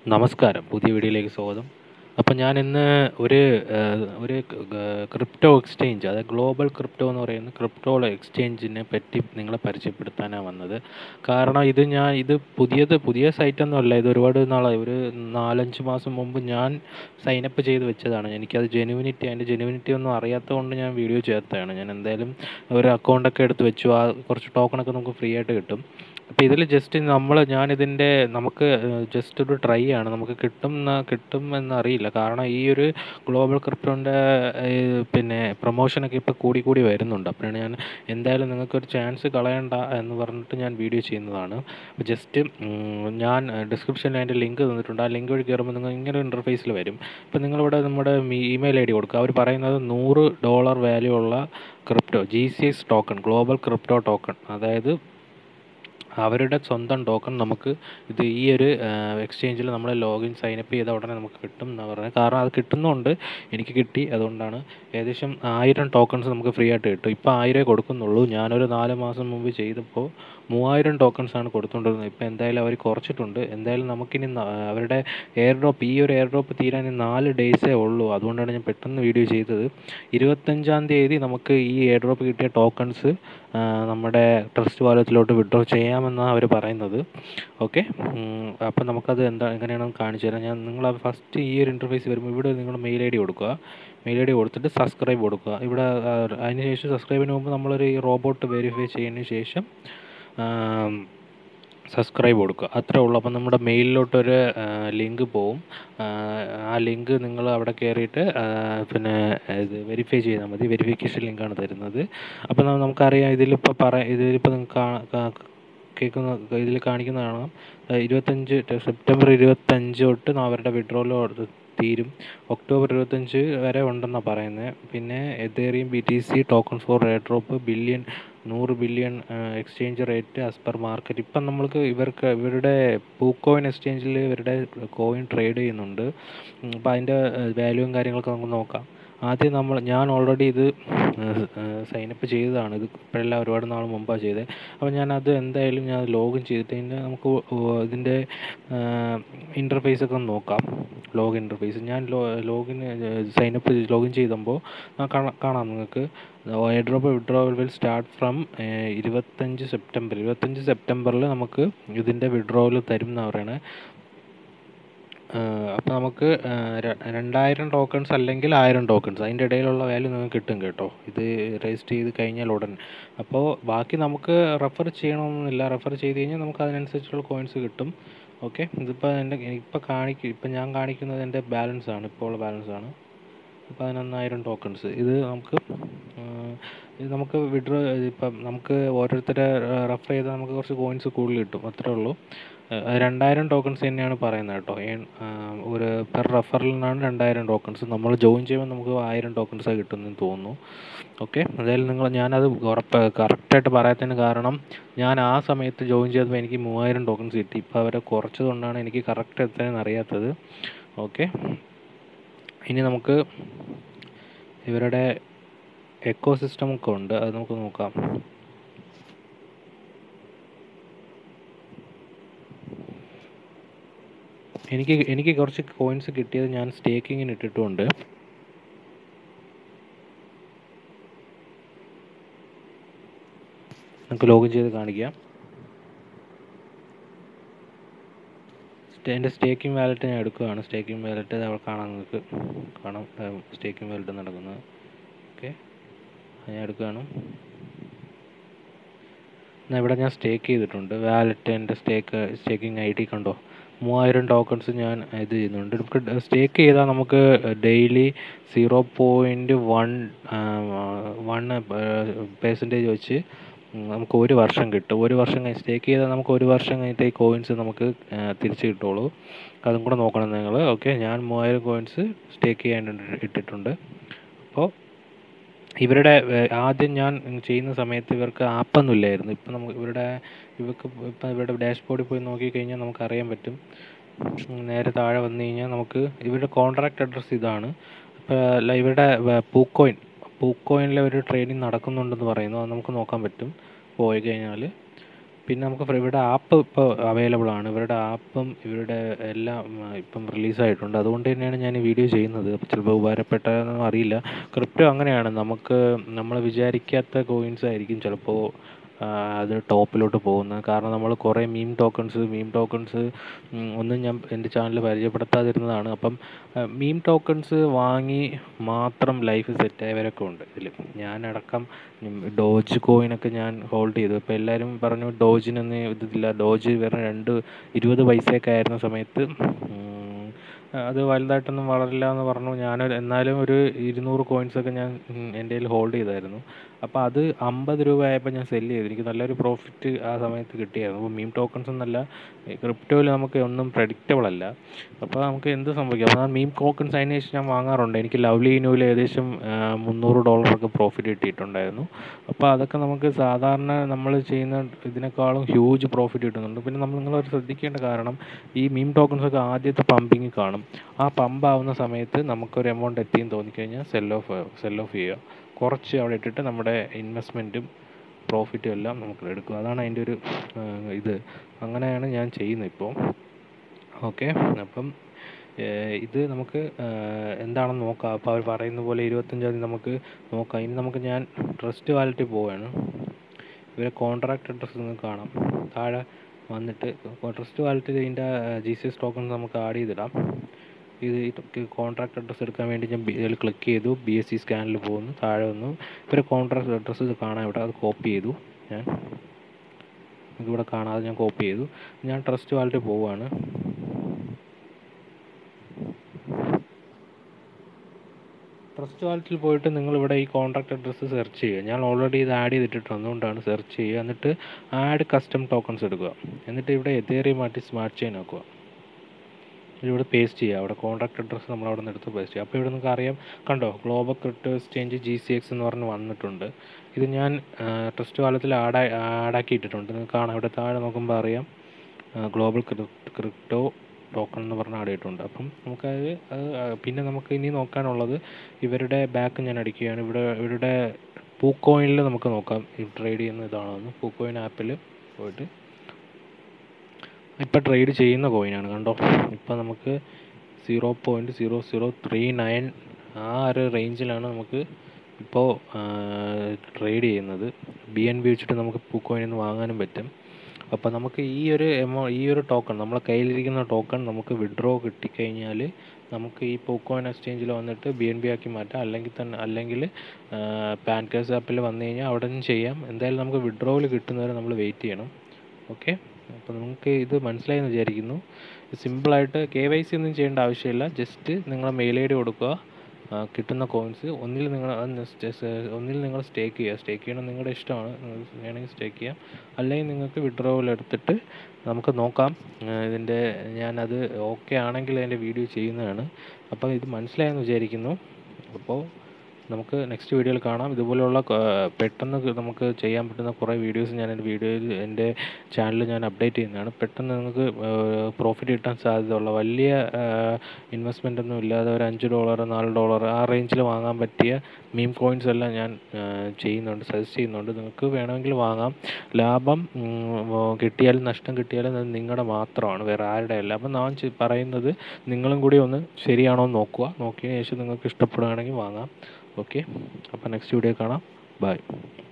നമസ്കാരം പുതിയ വീഡിയോയിലേക്ക് സ്വാഗതം അപ്പം ഞാൻ ഇന്ന് ഒരു ഒരു ക്രിപ്റ്റോ എക്സ്ചേഞ്ച് അതായത് ഗ്ലോബൽ ക്രിപ്റ്റോ എന്ന് പറയുന്ന ക്രിപ്റ്റോ എക്സ്ചേഞ്ചിനെ പറ്റി നിങ്ങളെ പരിചയപ്പെടുത്താനാണ് വന്നത് കാരണം ഇത് ഞാൻ ഇത് പുതിയത് പുതിയ സൈറ്റൊന്നും അല്ല ഇത് ഒരുപാട് നാളായി ഒരു നാലഞ്ച് മാസം മുമ്പ് ഞാൻ സൈനപ്പ് ചെയ്ത് വെച്ചതാണ് എനിക്കത് ജെനുവിനിറ്റി അതിൻ്റെ ജെനുവിനിറ്റി ഒന്നും അറിയാത്തത് കൊണ്ട് ഞാൻ വീഡിയോ ചേർത്താണ് ഞാൻ എന്തായാലും ഒരു അക്കൗണ്ടൊക്കെ എടുത്ത് വെച്ചു ആ കുറച്ച് ടോക്കണൊക്കെ നമുക്ക് ഫ്രീ ആയിട്ട് കിട്ടും അപ്പോൾ ഇതിൽ ജസ്റ്റ് നമ്മൾ ഞാനിതിൻ്റെ നമുക്ക് ജസ്റ്റ് ഒരു ട്രൈ ആണ് നമുക്ക് കിട്ടും കിട്ടും എന്നറിയില്ല കാരണം ഈ ഒരു ഗ്ലോബൽ ക്രിപ്റ്റോൻ്റെ പിന്നെ പ്രൊമോഷനൊക്കെ ഇപ്പോൾ കൂടി കൂടി വരുന്നുണ്ട് അപ്പോഴാണ് ഞാൻ എന്തായാലും നിങ്ങൾക്കൊരു ചാൻസ് കളയണ്ട എന്ന് പറഞ്ഞിട്ട് ഞാൻ വീഡിയോ ചെയ്യുന്നതാണ് അപ്പോൾ ജസ്റ്റ് ഞാൻ ഡിസ്ക്രിപ്ഷനിൽ അതിൻ്റെ ലിങ്ക് തന്നിട്ടുണ്ട് ആ ലിങ്ക് വഴി കയറുമ്പോൾ നിങ്ങൾ ഇങ്ങനെ ഒരു ഇൻ്റർഫേസിൽ വരും ഇപ്പോൾ നിങ്ങളിവിടെ നമ്മുടെ ഇമെയിൽ ഐ ഡി കൊടുക്കുക അവർ പറയുന്നത് നൂറ് ഡോളർ വാല്യൂ ഉള്ള crypto G C S token global crypto token അതായത് അവരുടെ സ്വന്തം ടോക്കൺ നമുക്ക് ഇത് ഈ ഒരു എക്സ്ചേഞ്ചിൽ നമ്മൾ ലോഗിൻ സൈനപ്പ് ചെയ്ത ഉടനെ നമുക്ക് കിട്ടും എന്നാണ് പറഞ്ഞത് കാരണം അത് കിട്ടുന്നുണ്ട് എനിക്ക് കിട്ടി അതുകൊണ്ടാണ് ഏകദേശം ആയിരം ടോക്കൺസ് നമുക്ക് ഫ്രീ ആയിട്ട് കിട്ടും ഇപ്പോൾ ആയിരമേ കൊടുക്കുന്നുള്ളൂ ഞാനൊരു നാല് മാസം മുമ്പ് ചെയ്തപ്പോൾ മൂവായിരം ടോക്കൺസ് ആണ് കൊടുത്തുകൊണ്ടിരുന്നത് ഇപ്പോൾ എന്തായാലും അവർ കുറച്ചിട്ടുണ്ട് എന്തായാലും നമുക്കിനി അവരുടെ എയർ ഡ്രോപ്പ് ഈ ഒരു എയർ ഡ്രോപ്പ് തീരാൻ നാല് ഡേയ്സേ ഉള്ളൂ അതുകൊണ്ടാണ് ഞാൻ പെട്ടെന്ന് വീഡിയോ ചെയ്തത് ഇരുപത്തഞ്ചാം തീയതി നമുക്ക് ഈ എയർ ഡ്രോപ്പ് കിട്ടിയ ടോക്കൺസ് നമ്മുടെ ട്രസ്റ്റ് വാലറ്റിലോട്ട് വിഡ്രോ ചെയ്യാമെന്നാണ് അവർ പറയുന്നത് ഓക്കെ അപ്പോൾ നമുക്കത് എന്താ എങ്ങനെയാണെന്ന് കാണിച്ചു തരാം ഞാൻ നിങ്ങൾ ഫസ്റ്റ് ഈ ഒരു ഇൻ്റർഫേസ് വരുമ്പോൾ ഇവിടെ നിങ്ങൾ മെയിൽ ഐ ഡി കൊടുക്കുക മെയിൽ ഐ ഡി കൊടുത്തിട്ട് സബ്സ്ക്രൈബ് കൊടുക്കുക ഇവിടെ അതിന് ശേഷം സബ്സ്ക്രൈബിന് മുമ്പ് നമ്മളൊരു റോബോട്ട് വെരിഫൈ ചെയ്തതിന് ശേഷം സബ്സ്ക്രൈബ് കൊടുക്കുക അത്രേ ഉള്ളൂ അപ്പം നമ്മുടെ മെയിലിലോട്ടൊരു ലിങ്ക് പോവും ആ ലിങ്ക് നിങ്ങൾ അവിടെ കയറിയിട്ട് പിന്നെ ഇത് വെരിഫൈ ചെയ്താൽ മതി വെരിഫിക്കേഷൻ ലിങ്കാണ് തരുന്നത് അപ്പോൾ നമുക്കറിയാം ഇതിലിപ്പോൾ പറ ഇതിലിപ്പോൾ നിങ്ങൾക്ക് കേൾക്കുന്ന ഇതിൽ കാണിക്കുന്നതാണ് ഇരുപത്തഞ്ച് സെപ്റ്റംബർ ഇരുപത്തഞ്ച് തൊട്ട് അവരുടെ വിഡ്രോൽ തീരും ഒക്ടോബർ ഇരുപത്തഞ്ച് വരെ ഉണ്ടെന്നാണ് പറയുന്നത് പിന്നെ Ethereum B T C token for airdrop billion നൂറ് billion exchange rate as per market ഇപ്പം നമ്മൾക്ക് ഇവർക്ക് ഇവരുടെ പൂക്കോയിൻ എക്സ്ചേഞ്ചിൽ ഇവരുടെ കോയിൻ ട്രേഡ് ചെയ്യുന്നുണ്ട് അപ്പോൾ അതിൻ്റെ വാല്യൂവും കാര്യങ്ങളൊക്കെ നമുക്ക് നോക്കാം ആദ്യം നമ്മൾ ഞാൻ ഓൾറെഡി ഇത് സൈനപ്പ് ചെയ്തതാണ് ഇത് ഇപ്പോഴെല്ലാം ഒരുപാട് നാൾ മുമ്പാണ് ചെയ്തത് അപ്പോൾ ഞാൻ അത് എന്തായാലും ഞാൻ ലോഗിൻ ചെയ്തിട്ട് ഇതിൻ്റെ നമുക്ക് ഇതിൻ്റെ ഇൻ്റർഫേസ് ഒക്കെ ഒന്ന് നോക്കാം ലോഗിൻ ഇൻ്റർഫേസ് ഞാൻ ലോഗിൻ സൈനപ്പ് ലോഗിൻ ചെയ്തപ്പോൾ കാണാം നിങ്ങൾക്ക് airdrop withdrawal will start from ഇരുപത്തഞ്ച് സെപ്റ്റംബർ ഇരുപത്തഞ്ച് സെപ്റ്റംബറിൽ നമുക്ക് ഇതിൻ്റെ വിഡ്രോവൽ തരും എന്നാണ് പറയുന്നത് അപ്പോൾ നമുക്ക് രണ്ടായിരം ടോക്കൺസ് അല്ലെങ്കിൽ ആയിരം ടോക്കൺസ് അതിൻ്റെ ഇടയിലുള്ള വാല്യൂ നിങ്ങൾക്ക് കിട്ടും കേട്ടോ ഇത് രജിസ്റ്റർ ചെയ്ത് കഴിഞ്ഞാൽ ഉടൻ അപ്പോൾ ബാക്കി നമുക്ക് റെഫർ ചെയ്യണമെന്നില്ല റെഫർ ചെയ്ത് കഴിഞ്ഞാൽ നമുക്ക് അതിനനുസരിച്ചുള്ള കോയിൻസ് കിട്ടും ഓക്കെ ഇതിപ്പോൾ എൻ്റെ ഇപ്പോൾ കാണിക്കും ഇപ്പം ഞാൻ കാണിക്കുന്നത് എൻ്റെ ബാലൻസ് ആണ് ഇപ്പോൾ ഉള്ള ബാലൻസ് ആണ് പതിനൊന്നായിരം ടോക്കൺസ് ഇത് നമുക്ക് ഇത് നമുക്ക് വിഡ്രോ ഇപ്പം നമുക്ക് ഓരോരുത്തരെ റെഫർ ചെയ്താൽ നമുക്ക് കുറച്ച് കോയിൻസ് കൂടുതൽ കിട്ടും അത്രേ ഉള്ളൂ രണ്ടായിരം ടോക്കൺസ് തന്നെയാണ് പറയുന്നത് കേട്ടോ ഒരു പെർ റെഫറലിനാണ് രണ്ടായിരം ടോക്കൺസ് നമ്മൾ ജോയിൻ ചെയ്യുമ്പോൾ നമുക്ക് ആയിരം ടോക്കൺസ് കിട്ടുമെന്ന് തോന്നുന്നു ഓക്കെ എന്തായാലും നിങ്ങൾ ഞാനത് ഉറപ്പ് കറക്റ്റായിട്ട് പറയാത്തതിന് കാരണം ഞാൻ ആ സമയത്ത് ജോയിൻ ചെയ്തപ്പോൾ എനിക്ക് മൂവായിരം ടോക്കൺസ് കിട്ടി ഇപ്പോൾ അവരെ കുറച്ചതുകൊണ്ടാണ് എനിക്ക് കറക്റ്റ് എത്രയെന്ന് അറിയാത്തത് ഓക്കെ ഇനി നമുക്ക് ഇവരുടെ എക്കോ സിസ്റ്റം ഒക്കെ ഉണ്ട് അത് നമുക്ക് നോക്കാം എനിക്ക് എനിക്ക് കുറച്ച് കോയിൻസ് കിട്ടിയത് ഞാൻ സ്റ്റേക്കിങ്ങിന് ഇട്ടിട്ടുമുണ്ട് നമുക്ക് ലോഗിൻ ചെയ്ത് കാണിക്കാം എൻ്റെ സ്റ്റേക്കിംഗ് വാലറ്റ് ഞാൻ എടുക്കുകയാണ് സ്റ്റേക്കിംഗ് വാലറ്റ് അവിടെ കാണാം നിങ്ങൾക്ക് കാണാം സ്റ്റേക്കിംഗ് വാലറ്റ് നടക്കുന്നത് ഓക്കെ ഞാൻ എടുക്കുകയാണ് എന്നാൽ ഇവിടെ ഞാൻ സ്റ്റേക്ക് ചെയ്തിട്ടുണ്ട് വാലറ്റ് എൻ്റെ സ്റ്റേക്ക് സ്റ്റേക്കിംഗ് ഐ ഡി കണ്ടോ മൂവായിരം ടോക്കൺസ് ഞാൻ ഇത് ചെയ്യുന്നുണ്ട് നമുക്ക് സ്റ്റേക്ക് ചെയ്താൽ നമുക്ക് daily zero point one one percentage വെച്ച് നമുക്ക് ഒരു വർഷം കിട്ടും ഒരു വർഷം കഴിഞ്ഞ് സ്റ്റേക്ക് ചെയ്താൽ നമുക്ക് ഒരു വർഷം കഴിഞ്ഞിട്ട് ഈ കോയിൻസ് നമുക്ക് തിരിച്ച് കിട്ടുള്ളൂ അതും കൂടെ നോക്കണം നിങ്ങൾ ഓക്കെ ഞാൻ മൂവായിരം കോയിൻസ് സ്റ്റേക്ക് ചെയ്യാൻ ഇട്ടിട്ടുണ്ട് അപ്പോൾ ഇവരുടെ ആദ്യം ഞാൻ ചെയ്യുന്ന സമയത്ത് ഇവർക്ക് ആപ്പൊന്നും ഇല്ലായിരുന്നു ഇപ്പം നമുക്ക് ഇവരുടെ ഇവർക്ക് ഇപ്പം ഇവരുടെ ഡാഷ്ബോർഡിൽ പോയി നോക്കിക്കഴിഞ്ഞാൽ നമുക്ക് അറിയാൻ പറ്റും നേരെ താഴെ വന്നു കഴിഞ്ഞാൽ നമുക്ക് ഇവരുടെ കോൺട്രാക്ട് അഡ്രസ്സ് ഇതാണ് ഇപ്പോൾ ഇവരുടെ പൂക്കോയിൻ പൂക്കോയിനിൽ ഒരു ട്രേഡിംഗ് നടക്കുന്നുണ്ടെന്ന് പറയുന്നു അത് നമുക്ക് നോക്കാൻ പറ്റും പോയി കഴിഞ്ഞാൽ പിന്നെ നമുക്ക് ഫ്ര- ഇവിടെ ആപ്പ് ഇപ്പോൾ അവൈലബിൾ ആണ് ഇവരുടെ ആപ്പും ഇവരുടെ എല്ലാം ഉം, ഇപ്പം റിലീസായിട്ടുണ്ട് അതുകൊണ്ട് തന്നെയാണ് ഞാൻ ഈ വീഡിയോ ചെയ്യുന്നത് അപ്പോൾ ചിലപ്പോൾ ഉപകാരപ്പെട്ടതെന്നോ അറിയില്ല ക്രിപ്റ്റോ അങ്ങനെയാണ് നമുക്ക് നമ്മൾ വിചാരിക്കാത്ത കോയിൻസ് ആയിരിക്കും ചിലപ്പോൾ ആ, അത് ടോപ്പിലോട്ട് പോകുന്നത് കാരണം നമ്മൾ കുറേ മീം ടോക്കൺസ് മീം ടോക്കൺസ് ഒന്നും ഞാൻ എൻ്റെ ചാനൽ പരിചയപ്പെടുത്താതിരുന്നതാണ് അപ്പം മീം ടോക്കൺസ് വാങ്ങി മാത്രം ലൈഫ് സെറ്റായവരൊക്കെ ഉണ്ട് ഇതിൽ ഞാനടക്കം ഡോജ് കോയിനൊക്കെ ഞാൻ ഹോൾഡ് ചെയ്തു ഇപ്പോൾ എല്ലാവരും പറഞ്ഞു ഡോജിനൊന്നും ഇതില്ല ഡോജ് വെറും രണ്ട് ഇരുപത് പൈസയൊക്കെ ആയിരുന്ന സമയത്ത് ഉം, അത് വലുതായിട്ടൊന്നും വളരില്ല എന്ന് പറഞ്ഞു ഞാനൊരു എന്നാലും ഒരു ഇരുന്നൂറ് കോയിൻസൊക്കെ ഞാൻ ഉം, എൻ്റെ കയ്യിൽ ഹോൾഡ് ചെയ്തായിരുന്നു അപ്പോൾ അത് അമ്പത് രൂപ ആയപ്പോൾ ഞാൻ സെല്ല് ചെയ്തു എനിക്ക് നല്ലൊരു പ്രോഫിറ്റ് ആ സമയത്ത് കിട്ടിയായിരുന്നു അപ്പോൾ മീം ടോക്കൺസ് എന്നല്ല ക്രിപ്റ്റോയിൽ നമുക്ക് ഒന്നും പ്രഡിക്റ്റബിൾ അല്ല അപ്പോൾ നമുക്ക് എന്ത് സംഭവിക്കാം അപ്പോൾ മീം ടോക്കൺസ് അതിന് ശേഷം ഞാൻ വാങ്ങാറുണ്ട് എനിക്ക് ലവ്ലി ഇനുവിൽ ഏകദേശം ആ, മുന്നൂറ് ഡോളറൊക്കെ പ്രോഫിറ്റ് കിട്ടിയിട്ടുണ്ടായിരുന്നു അപ്പോൾ അതൊക്കെ നമുക്ക് സാധാരണ നമ്മൾ ചെയ്യുന്ന ഇതിനേക്കാളും ഹ്യൂജ് പ്രോഫിറ്റ് കിട്ടുന്നുണ്ട് പിന്നെ നമ്മൾ നിങ്ങളൊരു ശ്രദ്ധിക്കേണ്ട കാരണം ഈ മീം ടോക്കൺസ് ഒക്കെ ആദ്യത്തെ പമ്പിങ് കാണും ആ പമ്പ് ആവുന്ന സമയത്ത് നമുക്കൊരു എമൗണ്ട് എത്തിയെന്ന് തോന്നിക്കഴിഞ്ഞാൽ സെൽ ഓഫ് സെൽ ഓഫ് ചെയ്യുക കുറച്ച് അവിടെ ഇട്ടിട്ട് നമ്മുടെ ഇൻവെസ്റ്റ്മെൻറ്റും പ്രോഫിറ്റും എല്ലാം നമുക്ക് എടുക്കും അതാണ് അതിൻ്റെ ഒരു ആ, ഇത് അങ്ങനെയാണ് ഞാൻ ചെയ്യുന്നത് ഇപ്പോൾ ഓക്കെ അപ്പം ഏഹ് ഇത് നമുക്ക് ഏഹ് എന്താണെന്ന് നോക്കാം അപ്പോൾ അവർ പറയുന്ന പോലെ ഇരുപത്തഞ്ചാം തീയതി നമുക്ക് നോക്കാം ഇനി നമുക്ക് ഞാൻ ട്രസ്റ്റ് വാലറ്റിൽ പോവുകയാണ് ഇവരെ കോൺട്രാക്ട് അഡ്രസ്സ് നിങ്ങൾക്ക് കാണാം താഴെ വന്നിട്ട് ട്രസ്റ്റ് വാലറ്റിൽ ഇതിൻ്റെ ജി സി എസ് ടോക്കൺ നമുക്ക് ആഡ് ചെയ്തിടാം ഇത് കോൺട്രാക്ട് അഡ്രസ്സ് എടുക്കാൻ വേണ്ടി ഞാൻ ഇതിൽ ക്ലിക്ക് ചെയ്തു ബി എസ് സി സ്കാനിൽ പോകുന്നു താഴെ വന്നു ഇവരെ കോൺട്രാക്ട് അഡ്രസ്സ് ഇത് കാണാൻ ഇവിടെ അത് കോപ്പി ചെയ്തു ഞാൻ ഇവിടെ കാണാതെ ഞാൻ കോപ്പി ചെയ്തു ഞാൻ ട്രസ്റ്റ് വാലറ്റിൽ പോവുകയാണ് ട്രസ്റ്റ് വാലറ്റിൽ പോയിട്ട് നിങ്ങൾ ഇവിടെ ഈ കോൺട്രാക്ട് അഡ്രസ്സ് സെർച്ച് ചെയ്യുക ഞാൻ ഓൾറെഡി ഇത് ആഡ് ചെയ്തിട്ടുണ്ട് അതുകൊണ്ടാണ് സെർച്ച് ചെയ്യുക എന്നിട്ട് ആഡ് കസ്റ്റം ടോക്കൺസ് എടുക്കുക എന്നിട്ട് ഇവിടെ എതേറിയം മാറ്റി സ്മാർട്ട് ചെയിൻ ആക്കുക ഇവിടെ പേസ്റ്റ് ചെയ്യുക അവിടെ കോൺട്രാക്ട് അഡ്രസ്സ് നമ്മൾ അവിടെ നിന്ന് എടുത്ത് പേസ്റ്റ് ചെയ്യുക അപ്പോൾ ഇവിടെ നിങ്ങൾക്ക് അറിയാം കണ്ടോ global crypto exchange G C X എന്ന് പറഞ്ഞ് വന്നിട്ടുണ്ട് ഇത് ഞാൻ ട്രസ്റ്റ് വാലത്തിൽ ആഡ് ആഡാക്കി ഇട്ടിട്ടുണ്ട് നിങ്ങൾക്ക് കാണാം ഇവിടെ താഴെ നോക്കുമ്പോൾ അറിയാം ഗ്ലോബൽ ക്രിപ്റ്റോ ടോക്കൺ എന്ന് പറഞ്ഞ് ആഡ് ചെയ്തിട്ടുണ്ട് അപ്പം നമുക്കത് അത് ആ, പിന്നെ നമുക്ക് ഇനി നോക്കാനുള്ളത് ഇവരുടെ ബാക്ക് ഞാൻ അടിക്കുകയാണ് ഇവിടെ ഇവരുടെ പൂക്കോയിനിൽ നമുക്ക് നോക്കാം ഈ ട്രേഡ് ചെയ്യുന്ന ഇതാണെന്ന് പൂക്കോയിൻ ആപ്പിൽ പോയിട്ട് ഇപ്പം ട്രേഡ് ചെയ്യുന്ന കോയിനാണ് കണ്ടോ ഇപ്പം നമുക്ക് zero point zero zero three nine ആ ഒരു റേഞ്ചിലാണ് നമുക്ക് ഇപ്പോൾ ട്രേഡ് ചെയ്യുന്നത് ബി എൻ ബി വെച്ചിട്ട് നമുക്ക് പൂക്കോയിനിൽ നിന്ന് വാങ്ങാനും പറ്റും അപ്പോൾ നമുക്ക് ഈ ഒരു എമൗ ഈ ഒരു ടോക്കൺ നമ്മളെ കയ്യിലിരിക്കുന്ന ടോക്കൺ നമുക്ക് വിഡ്രോ കിട്ടിക്കഴിഞ്ഞാൽ നമുക്ക് ഈ പൂക്കോയിൻ എക്സ്ചേഞ്ചിൽ വന്നിട്ട് ബി എൻ ബി ആക്കി മാറ്റാം അല്ലെങ്കിൽ തന്നെ അല്ലെങ്കിൽ പാൻകേഴ്സ് ആപ്പിൽ വന്നു കഴിഞ്ഞാൽ അവിടെ നിന്ന് ചെയ്യാം എന്തായാലും നമുക്ക് വിഡ്രോവൽ കിട്ടുന്നവരെ നമ്മൾ വെയിറ്റ് ചെയ്യണം ഓക്കെ അപ്പോൾ നിങ്ങൾക്ക് ഇത് മനസ്സിലായെന്ന് വിചാരിക്കുന്നു സിമ്പിളായിട്ട് കെ വൈ സി ഒന്നും ചെയ്യേണ്ട ആവശ്യമില്ല ജസ്റ്റ് നിങ്ങളെ മെയിൽ ഐ ഡി കൊടുക്കുക ആ, കിട്ടുന്ന കോയിൻസ് ഒന്നിൽ നിങ്ങൾ ഒന്നിൽ നിങ്ങൾ സ്റ്റേക്ക് ചെയ്യുക സ്റ്റേക്ക് ചെയ്യണം നിങ്ങളുടെ ഇഷ്ടമാണ് നിങ്ങൾക്ക് വേണമെങ്കിൽ സ്റ്റേക്ക് ചെയ്യാം അല്ലെങ്കിൽ നിങ്ങൾക്ക് വിഡ്രോവൽ എടുത്തിട്ട് നമുക്ക് നോക്കാം ആ, ഇതിൻ്റെ ഞാനത് ഓക്കെ ആണെങ്കിൽ അതിൻ്റെ വീഡിയോ ചെയ്യുന്നതാണ് അപ്പോൾ ഇത് മനസ്സിലായെന്ന് വിചാരിക്കുന്നു അപ്പോൾ നമുക്ക് നെക്സ്റ്റ് വീഡിയോയിൽ കാണാം ഇതുപോലെയുള്ള ക- പെട്ടെന്ന് ക- നമുക്ക് ചെയ്യാൻ പറ്റുന്ന കുറേ വീഡിയോസ് ഞാൻ എൻ്റെ വീഡിയോയിൽ എൻ്റെ ചാനലിൽ ഞാൻ അപ്ഡേറ്റ് ചെയ്യുന്നതാണ് പെട്ടെന്ന് നിങ്ങൾക്ക് പ്രോഫിറ്റ് കിട്ടാൻ സാധ്യതയുള്ള വലിയ ഇൻവെസ്റ്റ്മെൻ്റ് ഒന്നും ഇല്ലാതെ ഒരു അഞ്ച് ഡോളർ നാല് ഡോളർ ആ റേഞ്ചിൽ വാങ്ങാൻ പറ്റിയ മീം കോയിൻസ് എല്ലാം ഞാൻ ആ, ചെയ്യുന്നുണ്ട് സജസ്റ്റ് ചെയ്യുന്നുണ്ട് നിങ്ങൾക്ക് വേണമെങ്കിൽ വാങ്ങാം ലാഭം ഉം, ഓ, കിട്ടിയാലും നഷ്ടം കിട്ടിയാലും അത് നിങ്ങളുടെ മാത്രമാണ് വേറെ ആരുടെ അല്ല അപ്പം ഞാൻ ചെ- പറയുന്നത് നിങ്ങളും കൂടി ഒന്ന് ശരിയാണോ എന്ന് നോക്കുക നോക്കിയതിന് ശേഷം നിങ്ങൾക്ക് ഇഷ്ടപ്പെടുകയാണെങ്കിൽ വാങ്ങാം ഓക്കെ അപ്പോൾ നെക്സ്റ്റ് വീഡിയോ കാണാം ബൈ